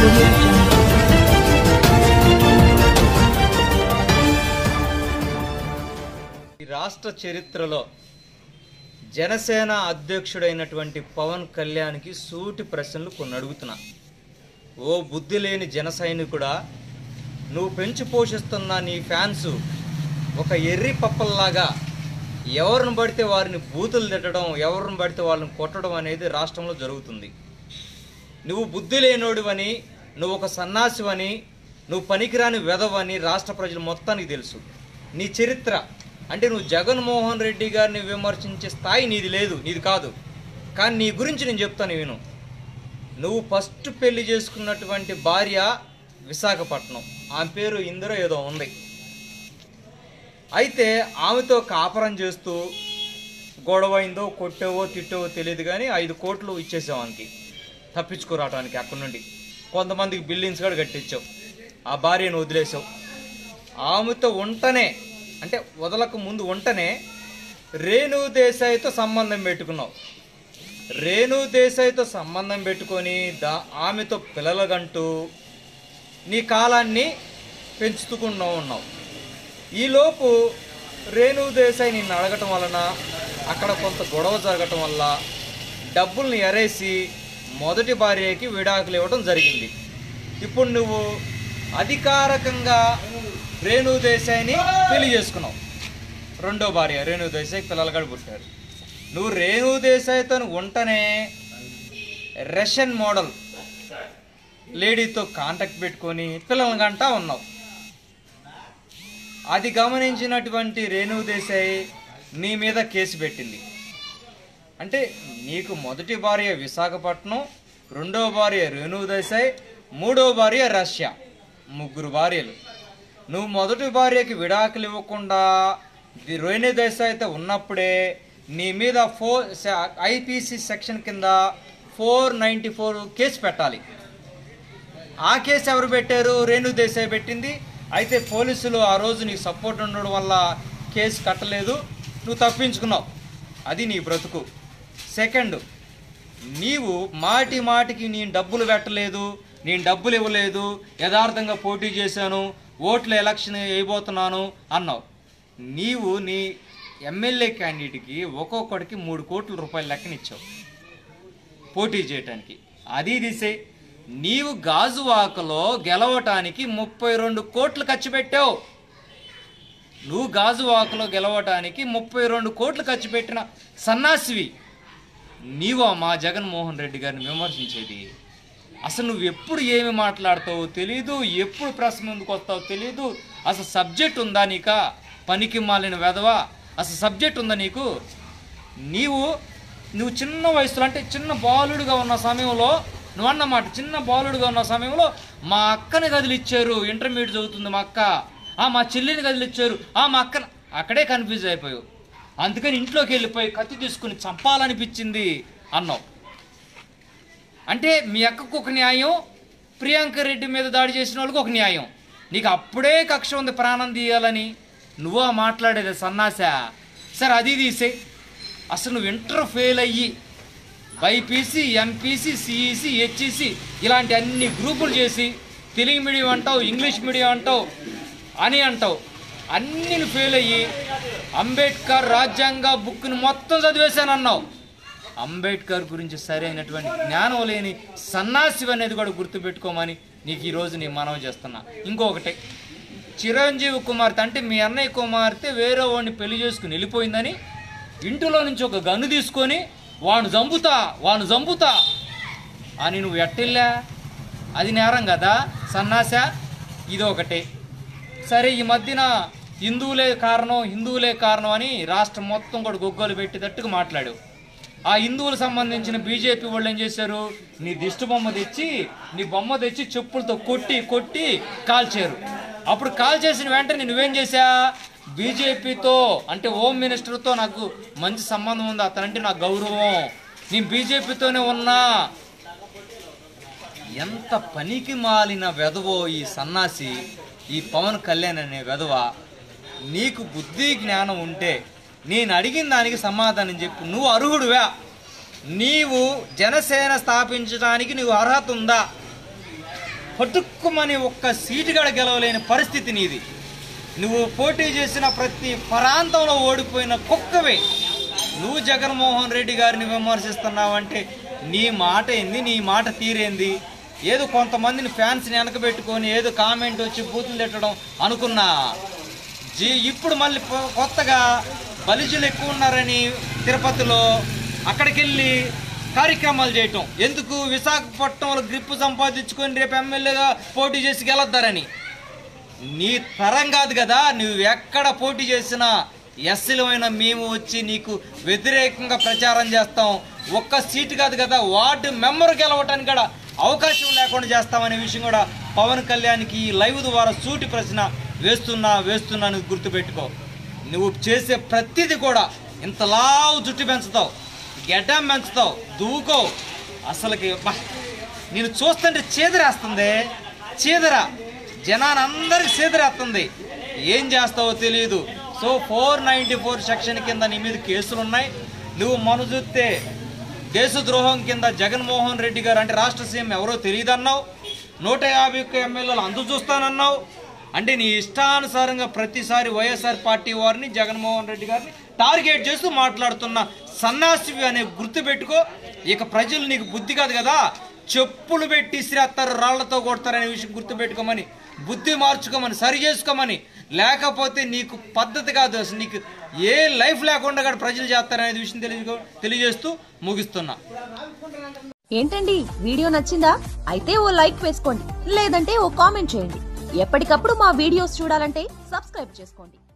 audio jungle. ఈ రాష్ట్ర చరిత్రలో జనసేన అధ్యక్షుడైనటువంటి పవన్ కళ్యాణ్కి సూటి ప్రశ్నలు కొన్ని అడుగుతున్నా ఓ బుద్ధి లేని జన సైనికుడా నువ్వు పెంచి పోషిస్తున్న నీ ఫ్యాన్స్ ఒక ఎర్రి పప్పల్లాగా ఎవరిని పడితే వారిని బూతులు తిట్టడం ఎవరిని పడితే వాళ్ళని కొట్టడం అనేది రాష్ట్రంలో జరుగుతుంది నువ్వు బుద్ధి లేనోడివని నువ్వు ఒక సన్నాసివని నువ్వు పనికిరాని వెధవని రాష్ట్ర ప్రజలు మొత్తానికి తెలుసు నీ చరిత్ర అంటే నువ్వు జగన్మోహన్ రెడ్డి గారిని విమర్శించే స్థాయి నీది లేదు నీది కాదు కానీ నీ గురించి నేను చెప్తాను విను నువ్వు ఫస్ట్ పెళ్లి చేసుకున్నటువంటి భార్య విశాఖపట్నం ఆమె పేరు ఇందిర ఏదో ఉంది అయితే ఆమెతో కాపురం చేస్తూ గొడవైందో కొట్టేవో తిట్టేవో తెలియదు కానీ ఐదు కోట్లు ఇచ్చేసావు ఆమెకి తప్పించుకురావటానికి అక్కడి నుండి కొంతమందికి బిల్డింగ్స్ కూడా కట్టించావు ఆ భార్యను వదిలేసావు ఆమెతో ఉంటనే అంటే వదలకు ముందు ఉంటనే రేణు దేశాయితో సంబంధం పెట్టుకున్నావు రేణు దేశాయితో సంబంధం పెట్టుకొని దా ఆమెతో పిల్లలగంటూ నీ కాలాన్ని పెంచుతుకున్నావు ఉన్నావు ఈలోపు రేణు దేశాయి నిన్ను అడగటం వలన అక్కడ కొంత గొడవ జరగటం వల్ల డబ్బుల్ని ఎరేసి మొదటి భార్యకి విడాకులు ఇవ్వడం జరిగింది ఇప్పుడు నువ్వు అధికారికంగా రేణు దేశాయిని పెళ్లి చేసుకున్నావు రెండో భార్య రేణు దేశాయి పిల్లలు కూడా పుట్టారు నువ్వు రేణు దేశాయితో ఉంటనే రష్యన్ మోడల్ లేడీతో కాంటాక్ట్ పెట్టుకొని పిల్లల్ని గంటా ఉన్నావు అది గమనించినటువంటి రేణు దేశాయి నీ మీద కేసు పెట్టింది అంటే నీకు మొదటి భార్య విశాఖపట్నం రెండో భార్య రేణు దేశాయ్ మూడో భార్య రష్యా ముగ్గురు భార్యలు నువ్వు మొదటి భార్యకి విడాకులు ఇవ్వకుండా ది- రేణు దేశాయ్తో ఉన్నప్పుడే నీ మీద ఫోర్ ఐపీసీ సెక్షన్ కింద ఫోర్ నైంటీ ఫోర్ కేసు పెట్టాలి ఆ కేసు ఎవరు పెట్టారు రేణు దేశాయ్ పెట్టింది అయితే పోలీసులు ఆ రోజు నీకు సపోర్ట్ ఉండడం వల్ల కేసు కట్టలేదు నువ్వు తప్పించుకున్నావు అది నీ బ్రతుకు సెకండ్ నీవు మాటి మాటికి నేను డబ్బులు పెట్టలేదు నేను డబ్బులు ఇవ్వలేదు యథార్థంగా పోటీ చేశాను ఓట్ల ఎలక్షన్ వేయబోతున్నాను అన్నావు నీవు నీ ఎమ్మెల్యే క్యాండిడేట్కి ఒక్కొక్కడికి మూడు కోట్ల రూపాయల లెక్కనిచ్చావు పోటీ చేయటానికి అది దిసే నీవు గాజువాకలో గెలవటానికి ముప్పై రెండు కోట్లు ఖర్చు పెట్టావు నువ్వు గాజువాకలో గెలవటానికి ముప్పై రెండు కోట్లు ఖర్చు పెట్టిన సన్నాసివి నీవా మా జగన్మోహన్ రెడ్డి గారిని విమర్శించేది అసలు నువ్వు ఎప్పుడు ఏమి మాట్లాడతావో తెలీదు ఎప్పుడు ప్రెస్ ముందుకు వస్తావో తెలీదు అసలు సబ్జెక్ట్ ఉందా నీక పనికి మాలిన వెధవా అసలు సబ్జెక్ట్ ఉందా నీకు నీవు నువ్వు చిన్న వయసులో అంటే చిన్న బాలుడుగా ఉన్న సమయంలో నువ్వు అన్నమాట చిన్న బాలుడుగా ఉన్న సమయంలో మా అక్కని కదిలిచ్చారు ఇంటర్మీడియట్ చదువుతుంది మా అక్క ఆ మా చెల్లిని కదిలిచ్చారు ఆ మా అక్కన అక్కడే కన్ఫ్యూజ్ అయిపోయావు అందుకని ఇంట్లోకి వెళ్ళిపోయి కత్తి తీసుకుని చంపాలనిపించింది అన్నావు అంటే మీ అక్కకు ఒక న్యాయం ప్రియాంక రెడ్డి మీద దాడి చేసిన వాళ్ళకి ఒక న్యాయం నీకు అప్పుడే కక్ష ఉంది ప్రాణం తీయాలని నువ్వా మాట్లాడేది సన్నాసా సరే అది తీసే అసలు నువ్వు ఇంటర్ ఫెయిల్ అయ్యి బైపీసీ ఎంపీసీ సిఈసి హెచ్ఈసి ఇలాంటి అన్ని గ్రూపులు చేసి తెలుగు మీడియం అంటావు ఇంగ్లీష్ మీడియం అంటావు అని అంటావు అన్ని ఫెయిల్ అయ్యి అంబేద్కర్ రాజ్యాంగ బుక్ని మొత్తం చదివేశానన్నావు అంబేద్కర్ గురించి సరైనటువంటి జ్ఞానం లేని సన్నాసివి అనేది కూడా గుర్తుపెట్టుకోమని నీకు ఈరోజు నేను మనవి చేస్తున్నా ఇంకొకటి చిరంజీవి కుమార్తె అంటే మీ అన్నయ్య కుమార్తె వేరే వాడిని పెళ్లి చేసుకుని వెళ్ళిపోయిందని ఇంటిలో నుంచి ఒక గన్ను తీసుకొని వాడు చంపుతా వాడు చంపుతా అని నువ్వు ఎట్టిల్లా అది నేరం కదా సన్నాస ఇది ఒకటి సరే ఈ మధ్యన హిందువులే కారణం హిందువులే కారణం అని రాష్ట్రం మొత్తం కూడా గొగ్గోలు పెట్టేటట్టుగా మాట్లాడావు ఆ హిందువులకు సంబంధించిన బీజేపీ వాళ్ళు ఏం చేశారు నీ దిష్టి బొమ్మ తెచ్చి నీ బొమ్మ తెచ్చి చెప్పులతో కొట్టి కొట్టి కాల్చారు అప్పుడు కాల్ చేసిన వెంటనే నువ్వేం చేశా బీజేపీతో అంటే హోమ్ మినిస్టర్తో నాకు మంచి సంబంధం ఉంది అతనంటే నాకు గౌరవం నేను బీజేపీతోనే ఉన్నా ఎంత పనికి మాలిన వెధవో ఈ సన్నాసి ఈ పవన్ కళ్యాణ్ అనే వెధవ నీకు బుద్ధి జ్ఞానం ఉంటే నేను అడిగిన దానికి సమాధానం చెప్పు నువ్వు అర్హుడువా నీవు జనసేన స్థాపించడానికి నీవు అర్హత ఉందా పట్టుక్కుమని ఒక్క సీటు గడ గెలవలేని పరిస్థితి నీది నువ్వు పోటీ చేసిన ప్రతి ప్రాంతంలో ఓడిపోయిన కుక్కవే నువ్వు జగన్మోహన్ రెడ్డి గారిని విమర్శిస్తున్నావంటే నీ మాట ఏంది నీ మాట తీరేంది ఏదో కొంతమందిని ఫ్యాన్స్ని వెనకబెట్టుకొని ఏదో కామెంట్ వచ్చి బూతులు తిట్టడం అనుకున్నా జీ ఇప్పుడు మళ్ళీ కొ- కొత్తగా బలిజులు ఎక్కువ ఉన్నారని తిరుపతిలో అక్కడికి వెళ్ళి కార్యక్రమాలు చేయటం ఎందుకు విశాఖపట్నంలో గ్రిప్ సంపాదించుకొని రేపు ఎమ్మెల్యేగా పోటీ చేసి గెలద్దారని నీ తరం కాదు కదా నువ్వు ఎక్కడ పోటీ చేసినా ఎస్సీలమైన మేము వచ్చి నీకు వ్యతిరేకంగా ప్రచారం చేస్తాం ఒక్క సీటు కాదు కదా వార్డు మెంబర్ గెలవటానికి కూడా అవకాశం లేకుండా చేస్తామనే విషయం కూడా పవన్ కళ్యాణ్కి ఈ లైవ్ ద్వారా సూటి ప్రశ్న వేస్తున్నా వేస్తున్నా నువ్వు గుర్తుపెట్టుకో నువ్వు చేసే ప్రతిదీ కూడా ఇంత లావు జుట్టు పెంచుతావు గెడ్డం పెంచుతావు దూకో అసలుకి బా, నేను చూస్తుంటే చీదరేస్తుంది చీదర జనాన్ని అందరికి చీదరేస్తుంది ఏం చేస్తావో తెలియదు so four ninety four section కింద నీ మీద కేసులు ఉన్నాయి నువ్వు మన చూస్తే దేశద్రోహం కింద జగన్మోహన్ రెడ్డి గారు అంటే రాష్ట్ర సీఎం ఎవరో తెలియదన్నావు నూట యాభై ఒక్క ఎమ్మెల్యేలు అందు చూస్తానన్నావు అంటే నీ ఇష్టానుసారంగా ప్రతిసారి వైఎస్ఆర్ పార్టీ వారిని జగన్మోహన్ రెడ్డి గారిని టార్గెట్ చేస్తూ మాట్లాడుతున్న సన్నాసివి అనే గుర్తు పెట్టుకో ఇక ప్రజలు నీకు బుద్ధి కాదు కదా చెప్పులు పెట్టి ఇసిరేస్తారు రాళ్లతో కొడతారనే విషయం గుర్తు పెట్టుకోమని బుద్ధి మార్చుకోమని సరి చేసుకోమని లేకపోతే నీకు పద్ధతి కాదు అసలు నీకు ఏ లైఫ్ లేకుండా కూడా ప్రజలు చేస్తారనే విషయం తెలియ తెలియజేస్తూ ముగిస్తున్నా ఏంటండి వీడియో నచ్చిందా అయితే ఓ లైక్ వేసుకోండి లేదంటే ఓ కామెంట్ చేయండి ఎప్పటికప్పుడు మా వీడియోస్ చూడాలంటే సబ్స్క్రైబ్ చేసుకోండి